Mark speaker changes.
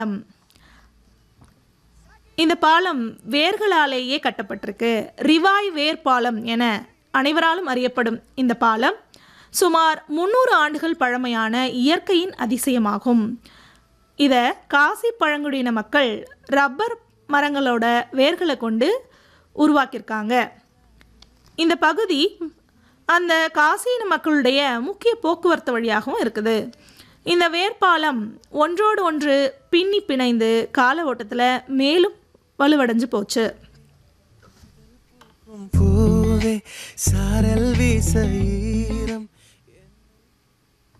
Speaker 1: ம். இந்த பாலம் வேர்களாலேயே கட்டப்பட்டிருக்கு ரிவாய் வேர் பாலம் என அனைவராலும் அறியப்படும் இந்த பாலம் சுமார் முந்நூறு ஆண்டுகள் பழமையான இயற்கையின் அதிசயமாகும் இதை காசி பழங்குடியின மக்கள் ரப்பர் மரங்களோட வேர்களை கொண்டு உருவாக்கியிருக்காங்க இந்த பகுதி அந்த காசியின மக்களுடைய முக்கிய போக்குவரத்து வழியாகவும் இருக்குது இந்த வேர்பாலம் ஒன்றோடு ஒன்று பின்னி பிணைந்து கால ஓட்டத்தில் மேலும் வலுவடைஞ்சு போச்சு
Speaker 2: பூவே சாரல் வீச ஈரம்